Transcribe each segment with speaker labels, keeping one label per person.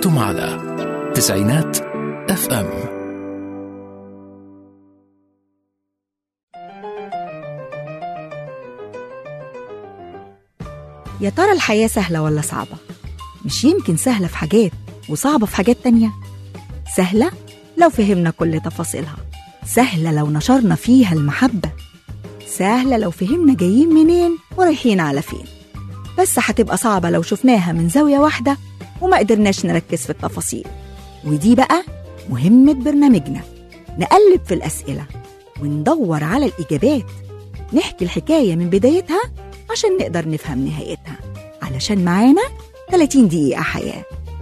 Speaker 1: أنتم على تسعينات اف ام
Speaker 2: يا ترى الحياة سهلة ولا صعبة؟ مش يمكن سهلة في حاجات وصعبة في حاجات تانية سهلة لو فهمنا كل تفاصيلها سهلة لو نشرنا فيها المحبة سهلة لو فهمنا جايين منين ورايحين على فين بس هتبقى صعبة لو شفناها من زاوية واحدة وما قدرناش نركز في التفاصيل ودي بقى مهمة برنامجنا نقلب في الأسئلة وندور على الإجابات نحكي الحكاية من بدايتها عشان نقدر نفهم نهايتها علشان معانا 30 دقيقة حياة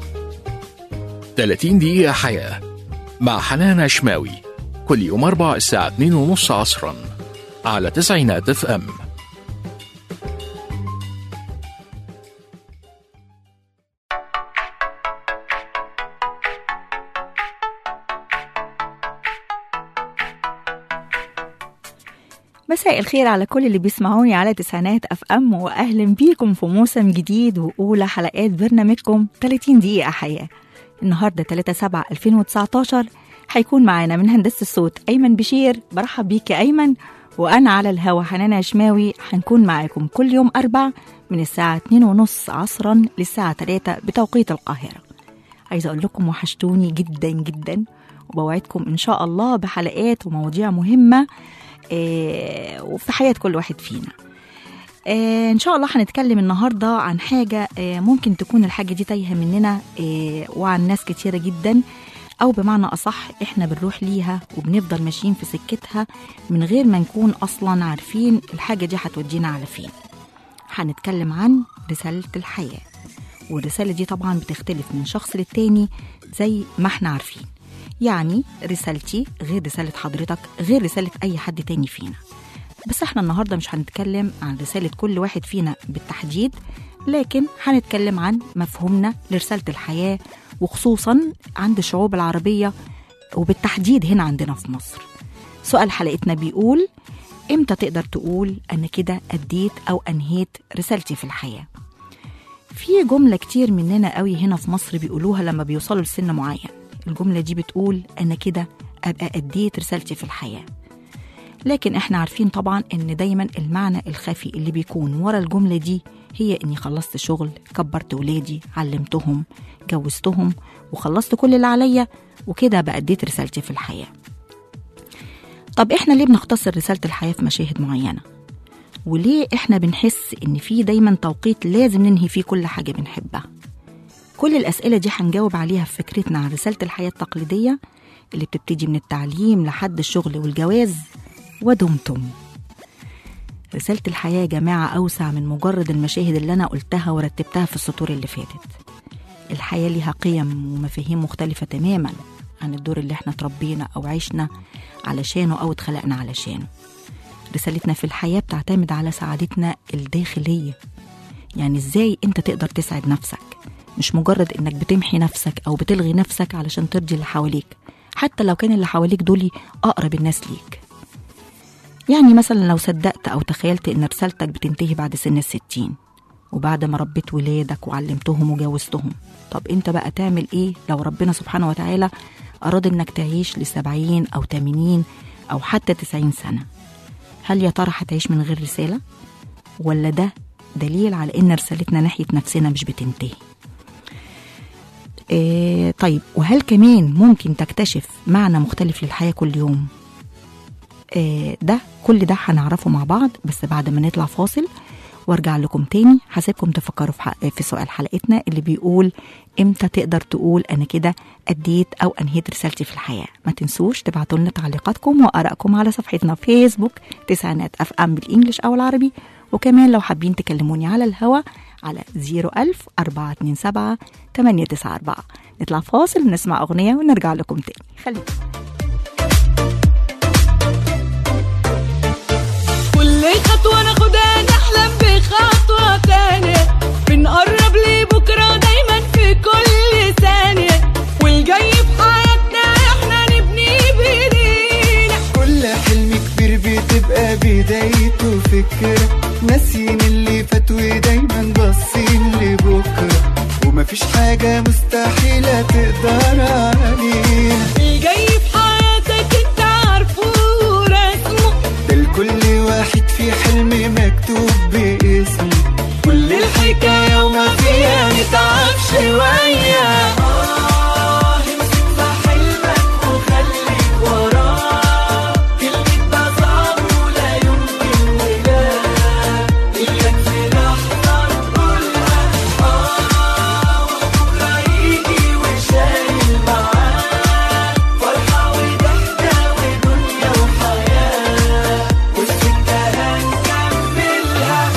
Speaker 1: 30 دقيقة حياة مع حنان عشماوي كل يوم أربع الساعة 2 ونص عصرا على تسعينات اف ام
Speaker 2: مساء الخير على كل اللي بيسمعوني على تسعينات اف ام واهلا بيكم في موسم جديد واولى حلقات برنامجكم 30 دقيقة حياة النهارده 3 7 2019 هيكون معانا من هندسة الصوت ايمن بشير برحب بيك يا ايمن وانا على الهوا حنان عشماوي هنكون معاكم كل يوم اربع من الساعة 2 ونص عصرا للساعة 3 بتوقيت القاهرة عايزة اقول لكم وحشتوني جدا جدا وبوعدكم ان شاء الله بحلقات ومواضيع مهمه آه، وفي حياة كل واحد فينا آه، إن شاء الله هنتكلم النهاردة عن حاجة آه، ممكن تكون الحاجة دي تايهة مننا آه، وعن ناس كتيرة جدا أو بمعنى أصح إحنا بنروح ليها وبنفضل ماشيين في سكتها من غير ما نكون أصلا عارفين الحاجة دي هتودينا على فين هنتكلم عن رسالة الحياة والرسالة دي طبعا بتختلف من شخص للتاني زي ما احنا عارفين يعني رسالتي غير رسالة حضرتك غير رسالة أي حد تاني فينا بس احنا النهاردة مش هنتكلم عن رسالة كل واحد فينا بالتحديد لكن هنتكلم عن مفهومنا لرسالة الحياة وخصوصا عند الشعوب العربية وبالتحديد هنا عندنا في مصر سؤال حلقتنا بيقول امتى تقدر تقول انا كده اديت او انهيت رسالتي في الحياه في جملة كتير مننا قوي هنا في مصر بيقولوها لما بيوصلوا لسن معين الجملة دي بتقول أنا كده أبقى أديت رسالتي في الحياة لكن احنا عارفين طبعا ان دايما المعنى الخفي اللي بيكون ورا الجملة دي هي اني خلصت شغل كبرت ولادي علمتهم جوزتهم وخلصت كل اللي عليا وكده بقى اديت رسالتي في الحياة طب احنا ليه بنختصر رسالة الحياة في مشاهد معينة وليه احنا بنحس ان في دايما توقيت لازم ننهي فيه كل حاجة بنحبها كل الأسئلة دي هنجاوب عليها في فكرتنا عن رسالة الحياة التقليدية اللي بتبتدي من التعليم لحد الشغل والجواز ودمتم رسالة الحياة يا جماعة أوسع من مجرد المشاهد اللي أنا قلتها ورتبتها في السطور اللي فاتت الحياة ليها قيم ومفاهيم مختلفة تماما عن الدور اللي احنا تربينا أو عشنا علشانه أو اتخلقنا علشانه رسالتنا في الحياة بتعتمد على سعادتنا الداخلية يعني ازاي انت تقدر تسعد نفسك مش مجرد انك بتمحي نفسك او بتلغي نفسك علشان ترضي اللي حواليك حتى لو كان اللي حواليك دول اقرب الناس ليك يعني مثلا لو صدقت او تخيلت ان رسالتك بتنتهي بعد سن الستين وبعد ما ربيت ولادك وعلمتهم وجوزتهم طب انت بقى تعمل ايه لو ربنا سبحانه وتعالى اراد انك تعيش لسبعين او تمانين او حتى تسعين سنة هل يا ترى هتعيش من غير رسالة ولا ده دليل على ان رسالتنا ناحية نفسنا مش بتنتهي إيه طيب وهل كمان ممكن تكتشف معنى مختلف للحياة كل يوم إيه ده كل ده هنعرفه مع بعض بس بعد ما نطلع فاصل وارجع لكم تاني هسيبكم تفكروا في, حق في سؤال حلقتنا اللي بيقول امتى تقدر تقول انا كده اديت او انهيت رسالتي في الحياه ما تنسوش تبعتوا لنا تعليقاتكم وارائكم على صفحتنا في فيسبوك تسعينات اف ام بالانجلش او العربي وكمان لو حابين تكلموني على الهوا على 01000 427 894 نطلع فاصل ونسمع أغنية ونرجع لكم تاني خليكم
Speaker 3: كل خطوة ناخدها نحلم بخطوة تانية بنقرب لبكرة دايما في كل ثانية والجاي في حياتنا احنا نبني بايدينا
Speaker 4: كل حلم كبير بتبقى بدايته فكرة ناسيين اللي فات ودايما باصين لبكرة وما ومفيش حاجة مستحيلة تقدر عليها
Speaker 3: الجاي في حياتك انت عارفه رسمه
Speaker 4: ده لكل واحد في حلم مكتوب باسمه كل الحكاية وما فيها نتعب شوية آه امسك في حلمك وخليك وراه كلمة ده صعب ولا يمكن ولا إياك في لحظة نقولها آه وبكرة يجي وشايل معاه فرحة وضحكة ودنيا وحياة والسكة هنكملها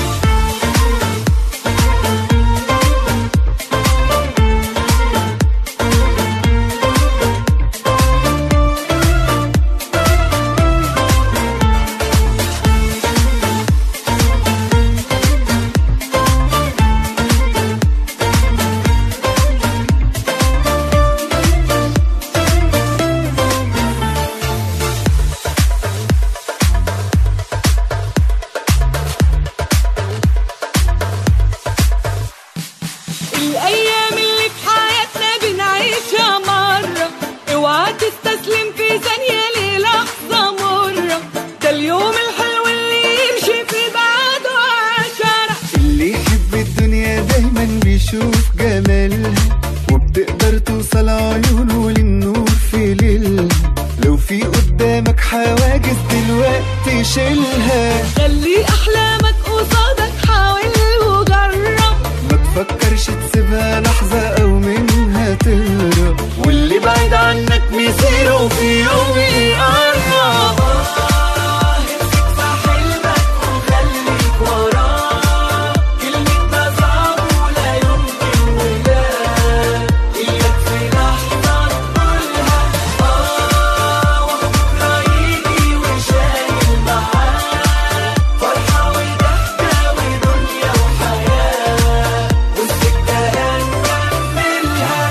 Speaker 3: الأيام اللي في حياتنا بنعيشها مرة اوعى تستسلم في ثانية للحظة مرة ده اليوم الحلو اللي يمشي في بعده عشرة
Speaker 4: اللي يحب الدنيا دايما بيشوف جمالها وبتقدر توصل عيونه للنور في ليلها لو في قدامك حواجز دلوقتي شيلها
Speaker 3: خلي أحلامك قصادك حاول وجرب
Speaker 4: ما تفكرش تسيبها لحظة أو منها تهرب واللي بعيد عنك مصيره في يوم يقرب امسك في حلمك وخليك وراه كلمة ده صعب ولا يمكن ولا إياك في لحظة نقولها آه وبكرة يجي وشايل معاه فرحة وضحكة ودنيا وحياة والسكة هنكملها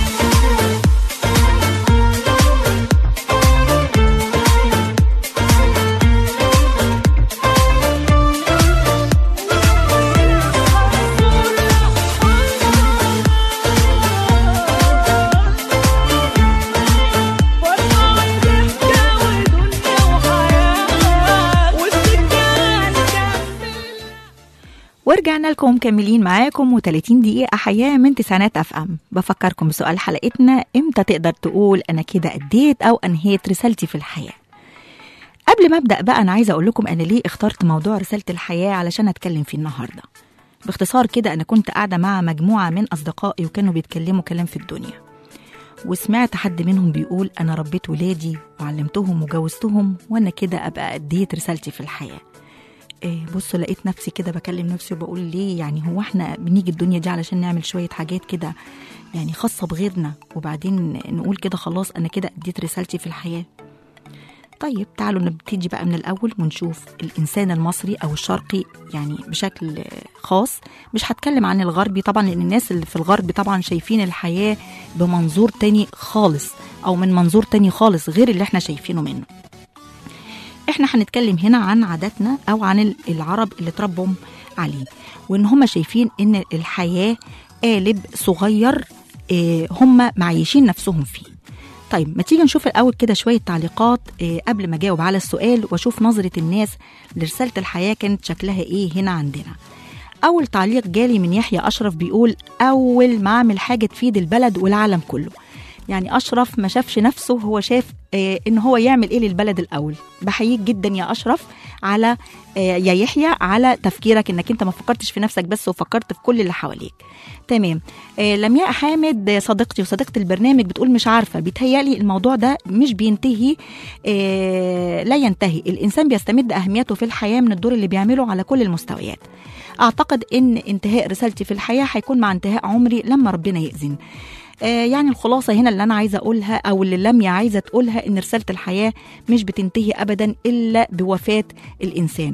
Speaker 3: فرحة وضحكة ودنيا وحياة والسكة هنكملها
Speaker 2: ورجعنا لكم مكملين معاكم و30 دقيقة حياة من تسعينات اف ام بفكركم بسؤال حلقتنا امتى تقدر تقول انا كده اديت او انهيت رسالتي في الحياة قبل ما ابدا بقى انا عايزه اقول لكم انا ليه اخترت موضوع رساله الحياه علشان اتكلم فيه النهارده باختصار كده انا كنت قاعده مع مجموعه من اصدقائي وكانوا بيتكلموا كلام في الدنيا وسمعت حد منهم بيقول انا ربيت ولادي وعلمتهم وجوزتهم وانا كده ابقى اديت رسالتي في الحياه إيه بصوا لقيت نفسي كده بكلم نفسي وبقول ليه يعني هو احنا بنيجي الدنيا دي علشان نعمل شويه حاجات كده يعني خاصه بغيرنا وبعدين نقول كده خلاص انا كده اديت رسالتي في الحياه طيب تعالوا نبتدي بقى من الأول ونشوف الإنسان المصري أو الشرقي يعني بشكل خاص مش هتكلم عن الغربي طبعا لأن الناس اللي في الغرب طبعا شايفين الحياة بمنظور تاني خالص أو من منظور تاني خالص غير اللي احنا شايفينه منه احنا هنتكلم هنا عن عاداتنا أو عن العرب اللي اتربوا عليه وإن هم شايفين إن الحياة قالب صغير آه، هم معيشين نفسهم فيه طيب ما تيجي نشوف الأول كده شوية تعليقات آه، قبل ما أجاوب على السؤال وأشوف نظرة الناس لرسالة الحياة كانت شكلها إيه هنا عندنا أول تعليق جالي من يحيى أشرف بيقول أول ما أعمل حاجة تفيد البلد والعالم كله يعني أشرف ما شافش نفسه هو شاف آه إن هو يعمل إيه للبلد الأول بحييك جدا يا أشرف على آه يا يحيى على تفكيرك إنك أنت ما فكرتش في نفسك بس وفكرت في كل اللي حواليك تمام آه لمياء حامد آه، صديقتي وصديقة البرنامج بتقول مش عارفة بيتهيألي الموضوع ده مش بينتهي آه لا ينتهي الإنسان بيستمد أهميته في الحياة من الدور اللي بيعمله على كل المستويات أعتقد إن انتهاء رسالتي في الحياة هيكون مع انتهاء عمري لما ربنا يأذن آه يعني الخلاصة هنا اللي أنا عايزة أقولها أو اللي لميا عايزة تقولها إن رسالة الحياة مش بتنتهي أبدا إلا بوفاة الإنسان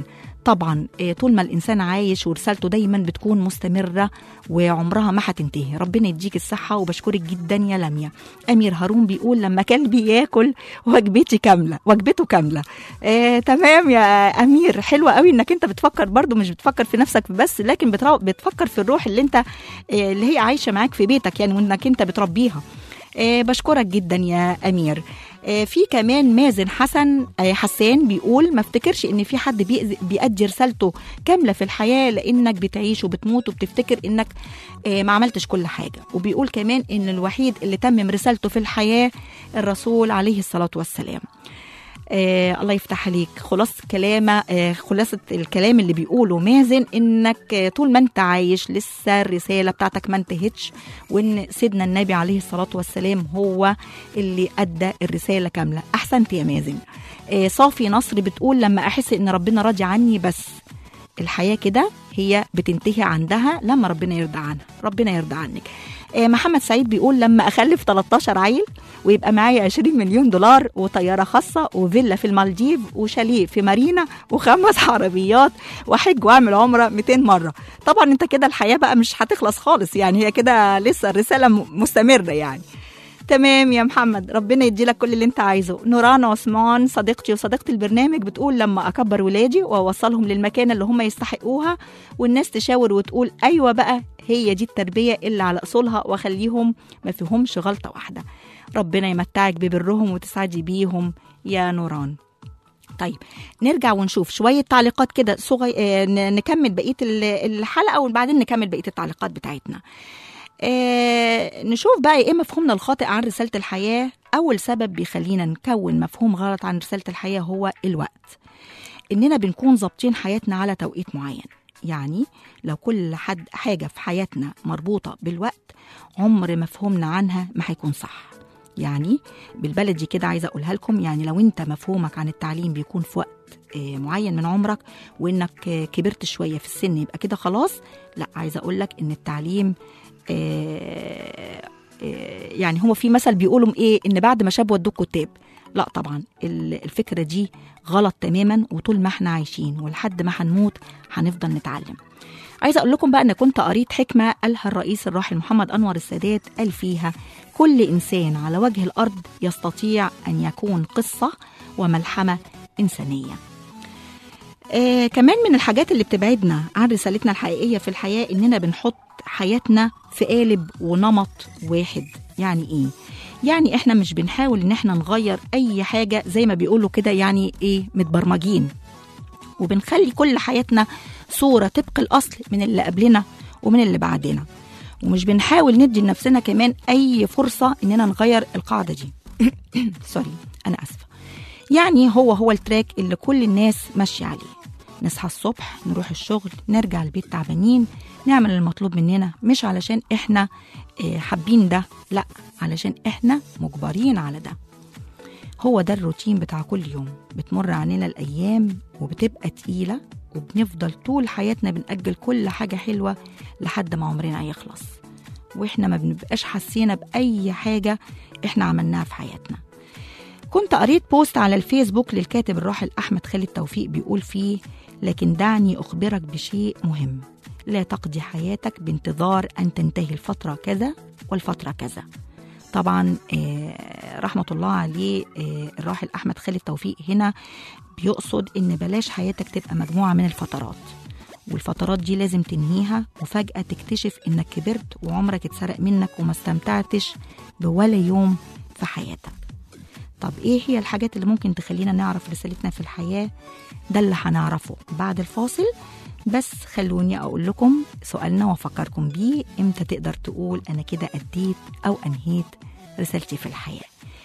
Speaker 2: طبعا آه، طول ما الانسان عايش ورسالته دايما بتكون مستمره وعمرها ما هتنتهي ربنا يديك الصحه وبشكرك جدا يا لميا امير هارون بيقول لما كلبي ياكل وجبتي كامله وجبته كامله آه تمام يا امير حلوه قوي انك انت بتفكر برضو مش بتفكر في نفسك بس لكن بترا- بتفكر في الروح اللي انت آه اللي هي عايشه معاك في بيتك يعني وانك انت بتربيها آه بشكرك جدا يا امير آه في كمان مازن حسن آه حسان بيقول ما افتكرش ان في حد بيأذي- بيأدي رسالته كامله في الحياه لانك بتعيش وبتموت وبتفتكر انك آه ما عملتش كل حاجه وبيقول كمان ان الوحيد اللي تمم رسالته في الحياه الرسول عليه الصلاه والسلام آه الله يفتح عليك خلاص كلامه آه خلاصة الكلام اللي بيقوله مازن انك آه طول ما انت عايش لسه الرسالة بتاعتك ما انتهتش وان سيدنا النبي عليه الصلاة والسلام هو اللي ادى الرسالة كاملة احسنت يا مازن آه صافي نصر بتقول لما احس ان ربنا راضي عني بس الحياة كده هي بتنتهي عندها لما ربنا يرضى عنها ربنا يرضى عنك آه، محمد سعيد بيقول لما أخلف 13 عيل ويبقى معايا 20 مليون دولار وطيارة خاصة وفيلا في المالديف وشاليه في مارينا وخمس عربيات وحج وأعمل عمرة 200 مرة طبعا انت كده الحياة بقى مش هتخلص خالص يعني هي كده لسه الرسالة م- مستمرة يعني تمام يا محمد ربنا يدي لك كل اللي انت عايزه نوران عثمان صديقتي وصديقه البرنامج بتقول لما اكبر ولادي واوصلهم للمكان اللي هم يستحقوها والناس تشاور وتقول ايوه بقى هي دي التربيه اللي على اصولها واخليهم ما فيهمش غلطه واحده ربنا يمتعك ببرهم وتسعدي بيهم يا نوران طيب نرجع ونشوف شوية تعليقات كده صغي... آه، ن- نكمل بقية ال- الحلقة وبعدين نكمل بقية التعليقات بتاعتنا آه نشوف بقى ايه مفهومنا الخاطئ عن رسالة الحياة أول سبب بيخلينا نكون مفهوم غلط عن رسالة الحياة هو الوقت إننا بنكون ظابطين حياتنا على توقيت معين يعني لو كل حد حاجة في حياتنا مربوطة بالوقت عمر مفهومنا عنها ما هيكون صح يعني بالبلدي كده عايزة أقولها لكم يعني لو أنت مفهومك عن التعليم بيكون في وقت آه، معين من عمرك وإنك آه، كبرت شوية في السن يبقى كده خلاص لا عايزة أقول لك إن التعليم آه، آه، يعني هو في مثل بيقولوا ايه ان بعد ما شاب ودوك كتاب لا طبعا ال- الفكره دي غلط تماما وطول ما احنا عايشين ولحد ما هنموت هنفضل نتعلم عايزه اقول لكم بقى ان كنت قريت حكمه قالها الرئيس الراحل محمد انور السادات قال فيها كل انسان على وجه الارض يستطيع ان يكون قصه وملحمه انسانيه آه كمان من الحاجات اللي بتبعدنا عن رسالتنا الحقيقية في الحياة إننا بنحط حياتنا في قالب ونمط واحد يعني إيه؟ يعني إحنا مش بنحاول إن إحنا نغير أي حاجة زي ما بيقولوا كده يعني إيه متبرمجين وبنخلي كل حياتنا صورة طبق الأصل من اللي قبلنا ومن اللي بعدنا ومش بنحاول ندي لنفسنا كمان أي فرصة إننا نغير القاعدة دي سوري أنا آسفة يعني هو هو التراك اللي كل الناس ماشية عليه نصحى الصبح نروح الشغل نرجع البيت تعبانين نعمل المطلوب مننا مش علشان احنا آه، حابين ده لا علشان احنا مجبرين على ده هو ده الروتين بتاع كل يوم بتمر علينا الأيام وبتبقى تقيلة وبنفضل طول حياتنا بنأجل كل حاجة حلوة لحد ما عمرنا يخلص واحنا ما بنبقاش حسينا بأي حاجة احنا عملناها في حياتنا كنت قريت بوست على الفيسبوك للكاتب الراحل أحمد خالد توفيق بيقول فيه لكن دعني أخبرك بشيء مهم لا تقضي حياتك بانتظار أن تنتهي الفترة كذا والفترة كذا طبعا آه، رحمة الله عليه آه، الراحل أحمد خالد توفيق هنا بيقصد إن بلاش حياتك تبقى مجموعة من الفترات والفترات دي لازم تنهيها وفجأة تكتشف إنك كبرت وعمرك اتسرق منك وما استمتعتش بولا يوم في حياتك طب ايه هي الحاجات اللي ممكن تخلينا نعرف رسالتنا في الحياة ده اللي هنعرفه بعد الفاصل بس خلوني اقول لكم سؤالنا وافكركم بيه امتى تقدر تقول انا كده اديت او انهيت رسالتي في الحياه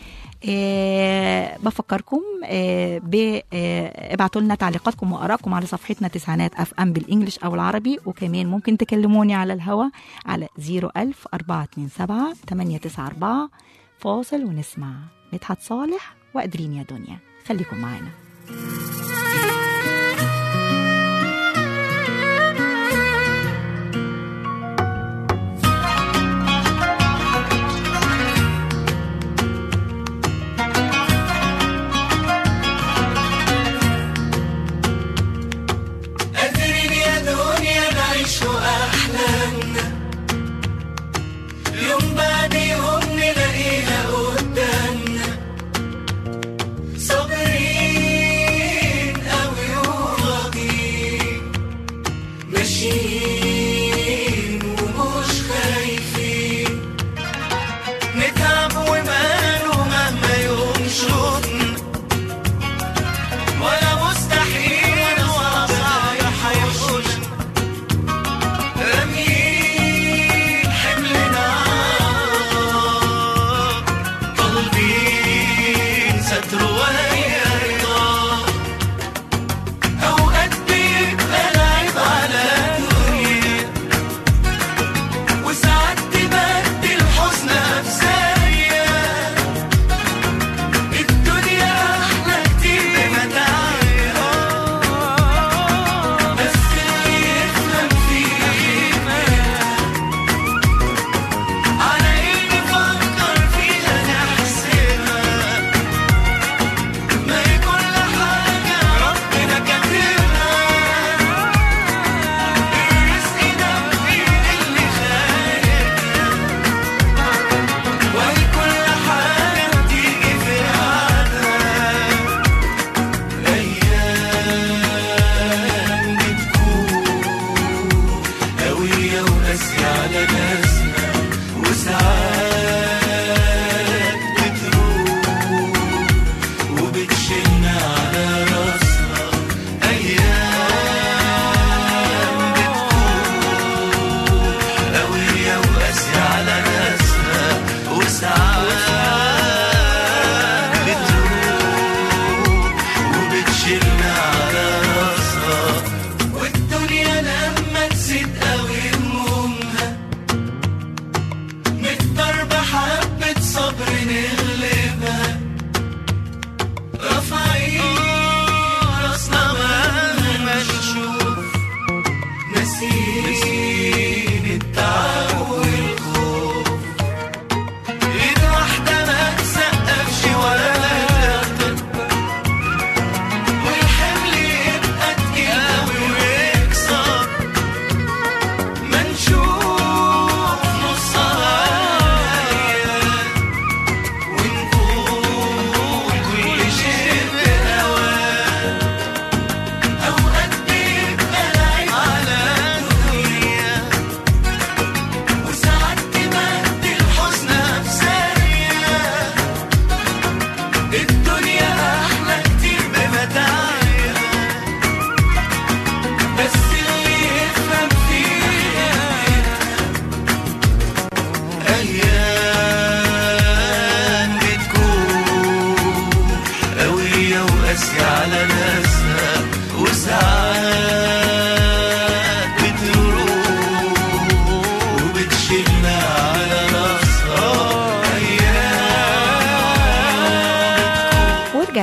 Speaker 2: أه بفكركم أه ب أه ابعتوا لنا تعليقاتكم وارائكم على صفحتنا تسعينات اف ام بالانجلش او العربي وكمان ممكن تكلموني على الهوا على 01000 427 894 فاصل ونسمع مدحت صالح وقادرين يا دنيا خليكم معانا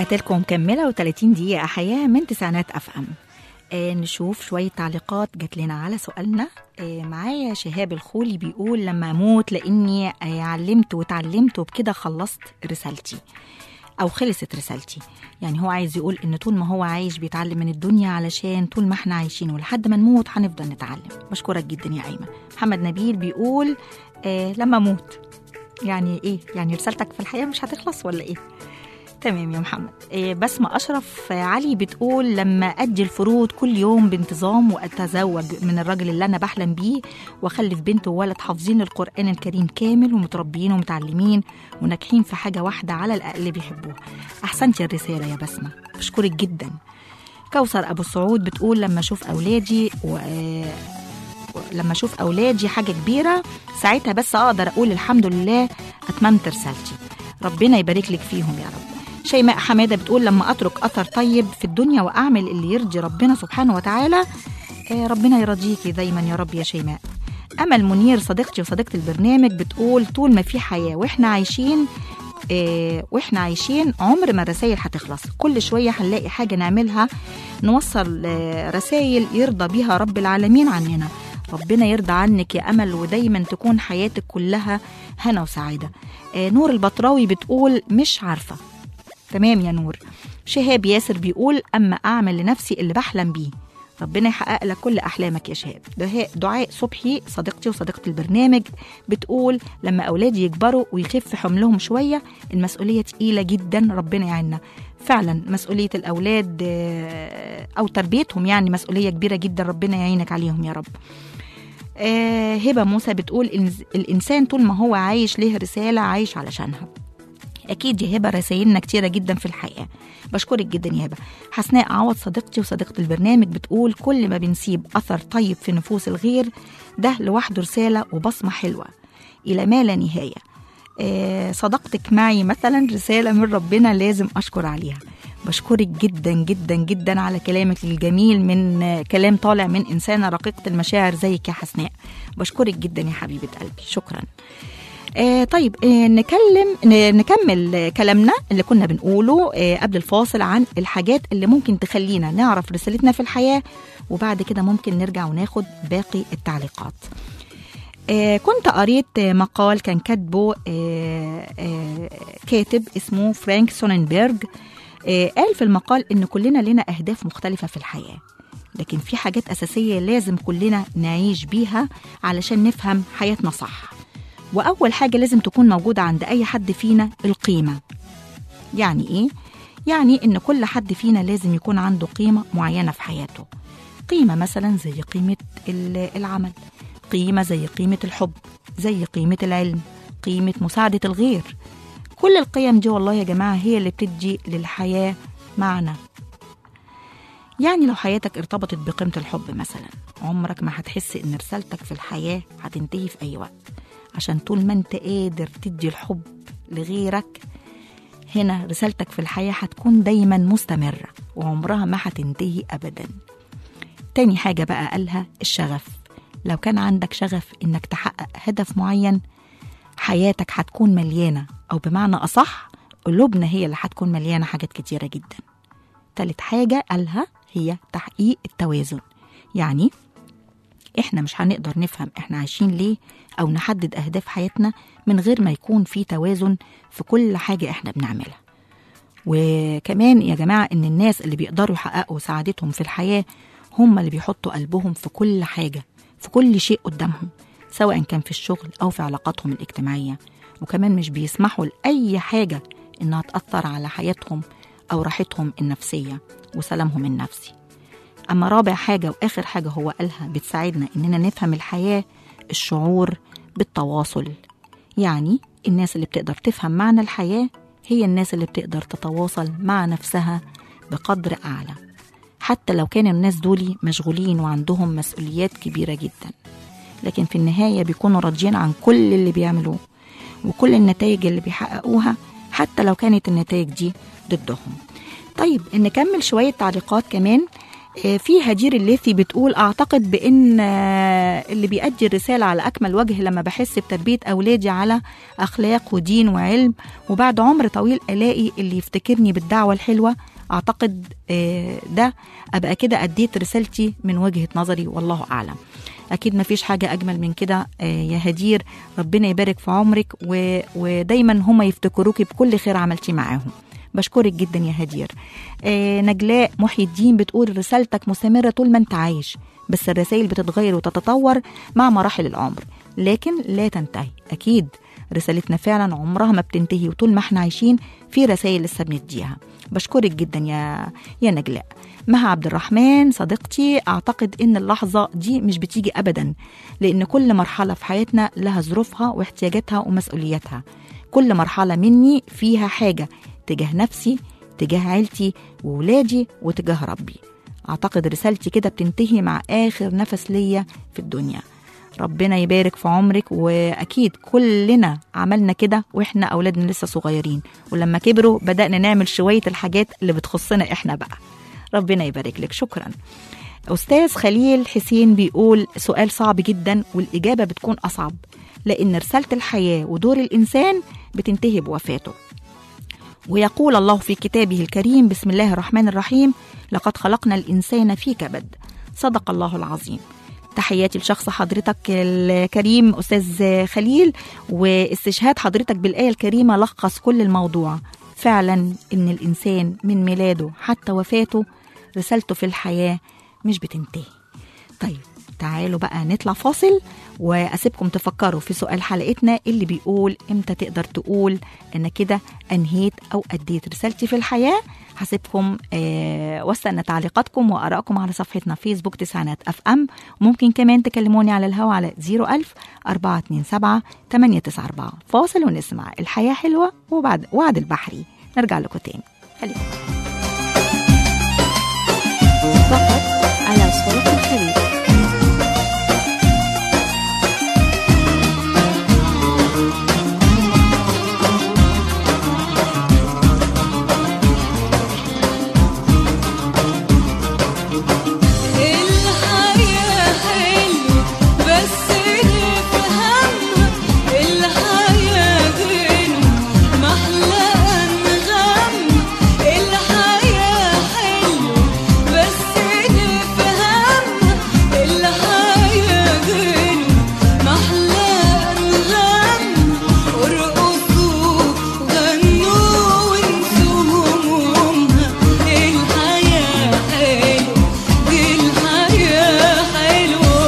Speaker 2: ورجعت لكم مكملة و30 دقيقة حياة من تسعينات أف أم آه نشوف شوية تعليقات جات لنا على سؤالنا آه معايا شهاب الخولي بيقول لما أموت لأني آه علمت وتعلمت وبكده خلصت رسالتي أو خلصت رسالتي يعني هو عايز يقول إن طول ما هو عايش بيتعلم من الدنيا علشان طول ما احنا عايشين ولحد ما نموت هنفضل نتعلم بشكرك جدا يا أيمن محمد نبيل بيقول آه لما أموت يعني إيه يعني رسالتك في الحياة مش هتخلص ولا إيه تمام يا محمد إيه بسمة أشرف علي بتقول لما أدي الفروض كل يوم بانتظام وأتزوج من الراجل اللي أنا بحلم بيه وأخلف بنت وولد حافظين القرآن الكريم كامل ومتربيين ومتعلمين وناجحين في حاجة واحدة على الأقل بيحبوها أحسنتي الرسالة يا بسمة بشكرك جدا كوثر أبو السعود بتقول لما أشوف أولادي و... لما اشوف اولادي حاجه كبيره ساعتها بس اقدر اقول الحمد لله اتممت رسالتي ربنا يبارك لك فيهم يا رب شيماء حماده بتقول لما اترك اثر طيب في الدنيا واعمل اللي يرضي ربنا سبحانه وتعالى آه، ربنا يرضيكي دايما يا رب يا شيماء امل منير صديقتي وصديقه البرنامج بتقول طول ما في حياه واحنا عايشين آه، واحنا عايشين عمر ما الرسائل هتخلص كل شويه هنلاقي حاجه نعملها نوصل آه، رسائل يرضى بيها رب العالمين عننا ربنا يرضى عنك يا امل ودايما تكون حياتك كلها هنا وسعاده آه، نور البطراوي بتقول مش عارفه تمام يا نور شهاب ياسر بيقول اما اعمل لنفسي اللي بحلم بيه ربنا يحقق لك كل احلامك يا شهاب دعاء دعاء صبحي صديقتي وصديقه البرنامج بتقول لما اولادي يكبروا ويخف حملهم شويه المسؤوليه تقيله جدا ربنا يعيننا فعلا مسؤوليه الاولاد آه، او تربيتهم يعني مسؤوليه كبيره جدا ربنا يعينك عليهم يا رب آه، هبه موسى بتقول إن- الانسان طول ما هو عايش له رساله عايش علشانها اكيد يا هبه رسايلنا كتيره جدا في الحياه بشكرك جدا يا هبه حسناء عوض صديقتي وصديقه البرنامج بتقول كل ما بنسيب اثر طيب في نفوس الغير ده لوحده رساله وبصمه حلوه الى ما لا نهايه آه، صداقتك معي مثلا رساله من ربنا لازم اشكر عليها بشكرك جدا جدا جدا على كلامك الجميل من آه، كلام طالع من انسانه رقيقه المشاعر زيك يا حسناء بشكرك جدا يا حبيبه قلبي شكرا آه طيب آه نكلم ن- نكمل آه، كلامنا اللي كنا بنقوله آه قبل الفاصل عن الحاجات اللي ممكن تخلينا نعرف رسالتنا في الحياة وبعد كده ممكن نرجع وناخد باقي التعليقات آه كنت قريت آه، مقال كان كاتبه آه آه كاتب اسمه فرانك سوننبرج آه قال في المقال ان كلنا لنا اهداف مختلفة في الحياة لكن في حاجات أساسية لازم كلنا نعيش بيها علشان نفهم حياتنا صح وأول حاجة لازم تكون موجودة عند أي حد فينا القيمة يعني إيه؟ يعني إن كل حد فينا لازم يكون عنده قيمة معينة في حياته قيمة مثلا زي قيمة ال- العمل قيمة زي قيمة الحب زي قيمة العلم قيمة مساعدة الغير كل القيم دي والله يا جماعة هي اللي بتدي للحياة معنى يعني لو حياتك ارتبطت بقيمة الحب مثلا عمرك ما هتحس ان رسالتك في الحياة هتنتهي في اي وقت عشان طول ما انت قادر تدي الحب لغيرك هنا رسالتك في الحياة هتكون دايما مستمرة وعمرها ما هتنتهي أبدا تاني حاجة بقى قالها الشغف لو كان عندك شغف إنك تحقق هدف معين حياتك هتكون مليانة أو بمعنى أصح قلوبنا هي اللي هتكون مليانة حاجات كتيرة جدا تالت حاجة قالها هي تحقيق التوازن يعني احنا مش هنقدر نفهم احنا عايشين ليه او نحدد اهداف حياتنا من غير ما يكون في توازن في كل حاجة احنا بنعملها وكمان يا جماعة ان الناس اللي بيقدروا يحققوا سعادتهم في الحياة هم اللي بيحطوا قلبهم في كل حاجة في كل شيء قدامهم سواء كان في الشغل او في علاقاتهم الاجتماعية وكمان مش بيسمحوا لأي حاجة انها تأثر على حياتهم او راحتهم النفسية وسلامهم النفسي أما رابع حاجة وآخر حاجة هو قالها بتساعدنا إننا نفهم الحياة الشعور بالتواصل يعني الناس اللي بتقدر تفهم معنى الحياة هي الناس اللي بتقدر تتواصل مع نفسها بقدر أعلى حتى لو كان الناس دول مشغولين وعندهم مسؤوليات كبيرة جدا لكن في النهاية بيكونوا راضيين عن كل اللي بيعملوه وكل النتائج اللي بيحققوها حتى لو كانت النتائج دي ضدهم طيب نكمل شوية تعليقات كمان آه، في هدير الليثي بتقول اعتقد بان آه، اللي بيأدي الرساله على اكمل وجه لما بحس بتربيه اولادي على اخلاق ودين وعلم وبعد عمر طويل الاقي اللي يفتكرني بالدعوه الحلوه اعتقد آه، ده ابقى كده اديت رسالتي من وجهه نظري والله اعلم اكيد ما فيش حاجه اجمل من كده آه، يا هدير ربنا يبارك في عمرك و... ودايما هم يفتكروكي بكل خير عملتي معاهم بشكرك جدا يا هدير آه نجلاء محي الدين بتقول رسالتك مستمرة طول ما انت عايش بس الرسائل بتتغير وتتطور مع مراحل العمر لكن لا تنتهي أكيد رسالتنا فعلا عمرها ما بتنتهي وطول ما احنا عايشين في رسائل لسه بنديها بشكرك جدا يا يا نجلاء مها عبد الرحمن صديقتي اعتقد ان اللحظه دي مش بتيجي ابدا لان كل مرحله في حياتنا لها ظروفها واحتياجاتها ومسؤولياتها كل مرحله مني فيها حاجه تجاه نفسي تجاه عيلتي وولادي وتجاه ربي اعتقد رسالتي كده بتنتهي مع اخر نفس ليا في الدنيا ربنا يبارك في عمرك واكيد كلنا عملنا كده واحنا اولادنا لسه صغيرين ولما كبروا بدانا نعمل شويه الحاجات اللي بتخصنا احنا بقى ربنا يبارك لك شكرا استاذ خليل حسين بيقول سؤال صعب جدا والاجابه بتكون اصعب لان رساله الحياه ودور الانسان بتنتهي بوفاته ويقول الله في كتابه الكريم بسم الله الرحمن الرحيم لقد خلقنا الإنسان في كبد صدق الله العظيم تحياتي لشخص حضرتك الكريم أستاذ خليل واستشهاد حضرتك بالآية الكريمة لخص كل الموضوع فعلا إن الإنسان من ميلاده حتى وفاته رسالته في الحياة مش بتنتهي طيب تعالوا بقى نطلع فاصل واسيبكم تفكروا في سؤال حلقتنا اللي بيقول امتى تقدر تقول انا كده انهيت او اديت رسالتي في الحياه هسيبكم آه واستنى تعليقاتكم وارائكم على صفحتنا فيسبوك تسعينات اف ام وممكن كمان تكلموني على الهوا على 01000 427 894 فاصل ونسمع الحياه حلوه وبعد وعد البحري نرجع لكم تاني خليكم فقط على صوت الخليج
Speaker 3: الحياة حلوة بس نفهمها الحياة غنوة محلى أنغام الحياة حلوة بس نفهمها الحياة غنوة محلى أنغام ارقصوا غنوا وانسوا همومها الحياة حلوة دي الحياة حلوة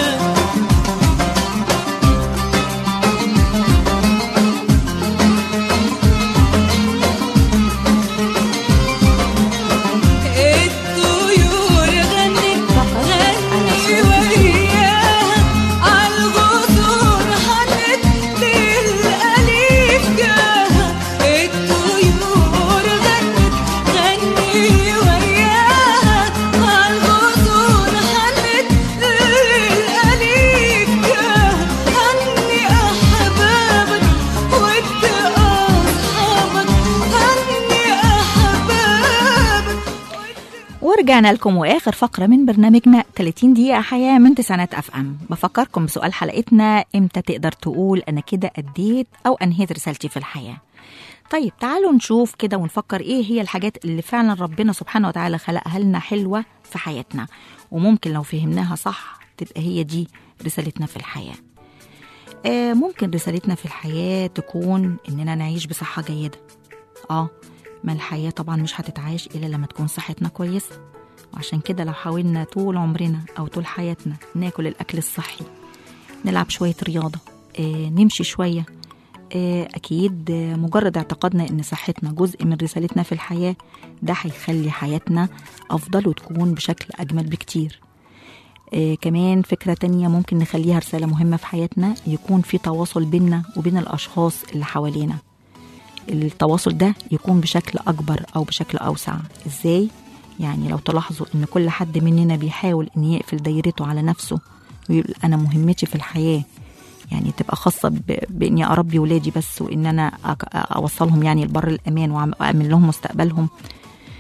Speaker 3: الطيور غنت غني وياها عالغصون حنت للأليف جاها الطيور غنت غني وياها عالغصون حنت للأليف جاها هني أحبابك وانت أصحابك هني أحبابك
Speaker 2: ورجعنا لكم واخر فقره من برنامجنا 30 دقيقه حياه من تسعينات اف ام بفكركم بسؤال حلقتنا امتى تقدر تقول انا كده اديت او انهيت رسالتي في الحياه طيب تعالوا نشوف كده ونفكر ايه هي الحاجات اللي فعلا ربنا سبحانه وتعالى خلقها لنا حلوه في حياتنا وممكن لو فهمناها صح تبقى هي دي رسالتنا في الحياه آه ممكن رسالتنا في الحياه تكون اننا نعيش بصحه جيده اه ما الحياة طبعا مش هتتعاش إلا لما تكون صحتنا كويسة وعشان كده لو حاولنا طول عمرنا أو طول حياتنا ناكل الأكل الصحي نلعب شوية رياضة آه، نمشي شوية آه، أكيد آه، مجرد اعتقادنا إن صحتنا جزء من رسالتنا في الحياة ده هيخلي حياتنا أفضل وتكون بشكل أجمل بكتير آه، كمان فكرة تانية ممكن نخليها رسالة مهمة في حياتنا يكون في تواصل بيننا وبين الأشخاص اللي حوالينا التواصل ده يكون بشكل أكبر أو بشكل أوسع إزاي؟ يعني لو تلاحظوا إن كل حد مننا بيحاول إن يقفل دايرته على نفسه ويقول أنا مهمتي في الحياة يعني تبقى خاصة ب- بإني أربي ولادي بس وإن أنا أك- أوصلهم يعني لبر الأمان وأعم- وأأمن لهم مستقبلهم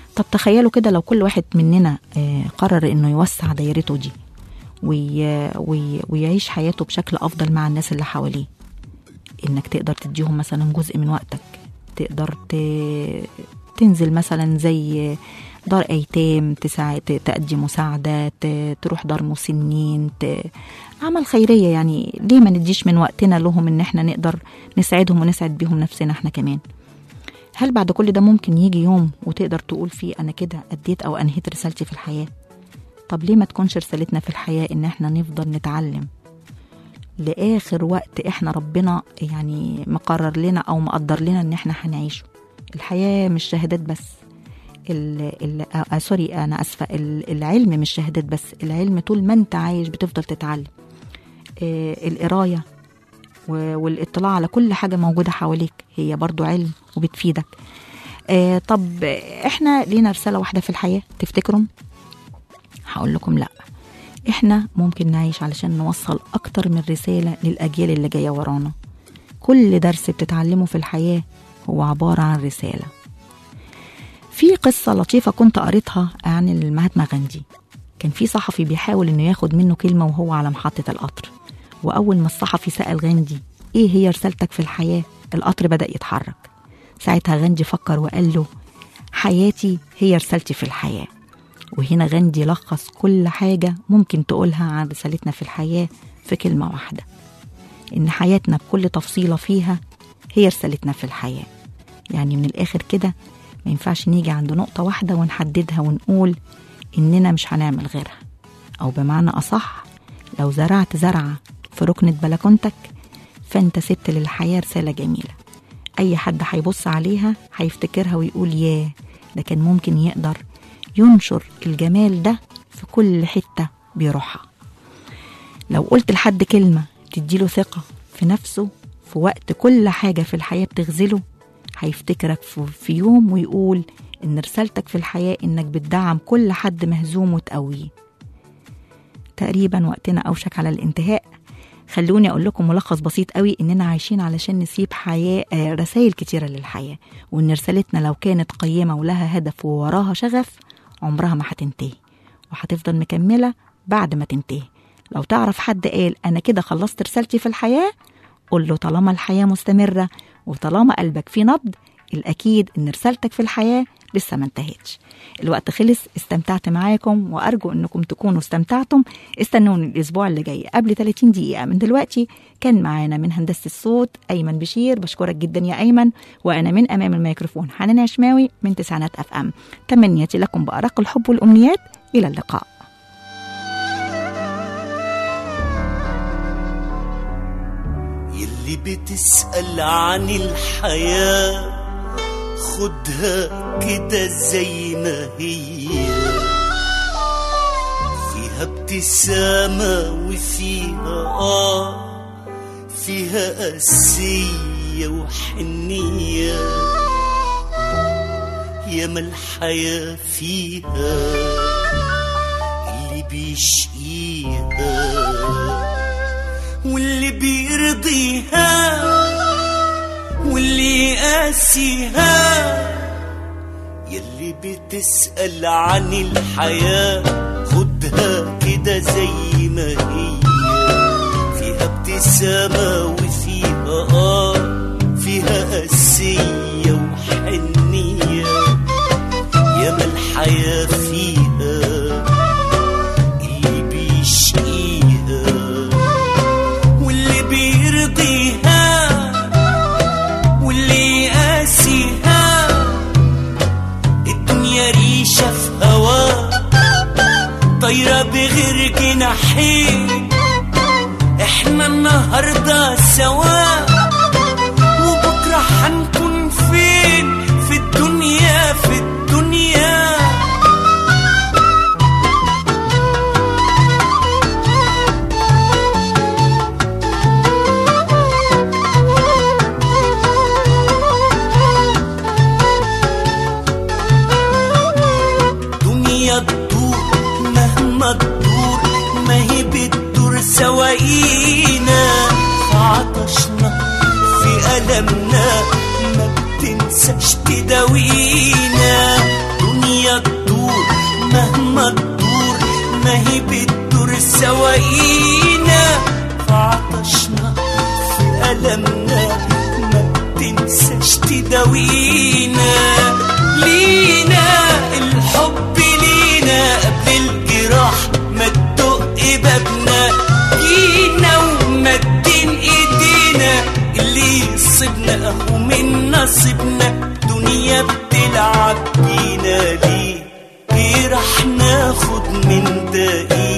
Speaker 2: طب تخيلوا كده لو كل واحد مننا آه، قرر انه يوسع دايرته دي وي وي ويعيش حياته بشكل افضل مع الناس اللي حواليه انك تقدر تديهم مثلا جزء من وقتك تقدر ت... تنزل مثلا زي دار ايتام تساعد تأدي مساعدة ت- تروح دار مسنين ت... عمل خيرية يعني ليه ما نديش من وقتنا لهم ان احنا نقدر نساعدهم ونسعد بيهم نفسنا احنا كمان هل بعد كل ده ممكن يجي يوم وتقدر تقول فيه انا كده اديت او انهيت رسالتي في الحياة طب ليه ما تكونش رسالتنا في الحياة ان احنا نفضل نتعلم لاخر وقت احنا ربنا يعني مقرر لنا او مقدر لنا ان احنا هنعيشه الحياه مش شهادات بس ال ال آه سوري انا اسفه ال- العلم مش شهادات بس العلم طول ما انت عايش بتفضل تتعلم آه القرايه و- والاطلاع على كل حاجه موجوده حواليك هي برضو علم وبتفيدك آه طب احنا لينا رساله واحده في الحياه تفتكروا هقول لكم لا احنا ممكن نعيش علشان نوصل اكتر من رسالة للأجيال اللي جاية ورانا كل درس بتتعلمه في الحياة هو عبارة عن رسالة في قصة لطيفة كنت قريتها عن المهاتما غاندي كان في صحفي بيحاول انه ياخد منه كلمة وهو على محطة القطر وأول ما الصحفي سأل غاندي ايه هي رسالتك في الحياة القطر بدأ يتحرك ساعتها غاندي فكر وقال له حياتي هي رسالتي في الحياه وهنا غاندي لخص كل حاجة ممكن تقولها عن رسالتنا في الحياة في كلمة واحدة إن حياتنا بكل تفصيلة فيها هي رسالتنا في الحياة يعني من الآخر كده ما ينفعش نيجي عند نقطة واحدة ونحددها ونقول إننا مش هنعمل غيرها أو بمعنى أصح لو زرعت زرعة في ركنة بلكونتك فأنت سبت للحياة رسالة جميلة أي حد هيبص عليها هيفتكرها ويقول ياه ده كان ممكن يقدر ينشر الجمال ده في كل حتة بيروحها لو قلت لحد كلمة تديله ثقة في نفسه في وقت كل حاجة في الحياة بتغزله هيفتكرك في- في يوم ويقول إن رسالتك في الحياة إنك بتدعم كل حد مهزوم وتقويه تقريبا وقتنا أوشك على الانتهاء خلوني أقول لكم ملخص بسيط قوي إننا عايشين علشان نسيب حياة آه، رسائل كتيرة للحياة وإن رسالتنا لو كانت قيمة ولها هدف ووراها شغف عمرها ما هتنتهي وهتفضل مكملة بعد ما تنتهي لو تعرف حد قال أنا كده خلصت رسالتي في الحياة قول له طالما الحياة مستمرة وطالما قلبك فيه نبض الأكيد إن رسالتك في الحياة لسه ما انتهتش الوقت خلص استمتعت معاكم وأرجو إنكم تكونوا استمتعتم استنوني الأسبوع اللي جاي قبل 30 دقيقة من دلوقتي كان معانا من هندسة الصوت أيمن بشير بشكرك جدا يا أيمن وأنا من أمام الميكروفون حنان عشماوي من تسعينات أف أم تمنياتي لكم بأرق الحب والأمنيات إلى اللقاء
Speaker 5: يلي بتسأل عن الحياة خدها كده زي ما هي فيها ابتسامة وفيها آه فيها قاسية وحنية ياما الحياة فيها اللي بيشقيها واللي بيرضيها واللي يقاسيها يلي بتسأل عن الحياة خدها كده زي ما هي فيها ابتسامة وفيها آه فيها قاسية وحنية ياما الحياة فيها اللي بيشقيها واللي بيرضيها واللي يقاسيها الدنيا ريشة في هوا طايرة بغير جناحين احنا النهاردة سوا وبكرة هنكون فين في الدنيا في الدنيا دنيا تدور مهما تدور ما هي بتدور سواقينا في عطشنا في ألمنا ما بتنساش تداوينا دنيا سواقينا فعطشنا في ألمنا ما بتنساش تداوينا لينا الحب لينا قبل الجراح ما تدق بابنا جينا ومدين ايدينا اللي يصيبنا اهو من نصيبنا دنيا بتلعب بينا ليه ايه راح ناخد من ده ايه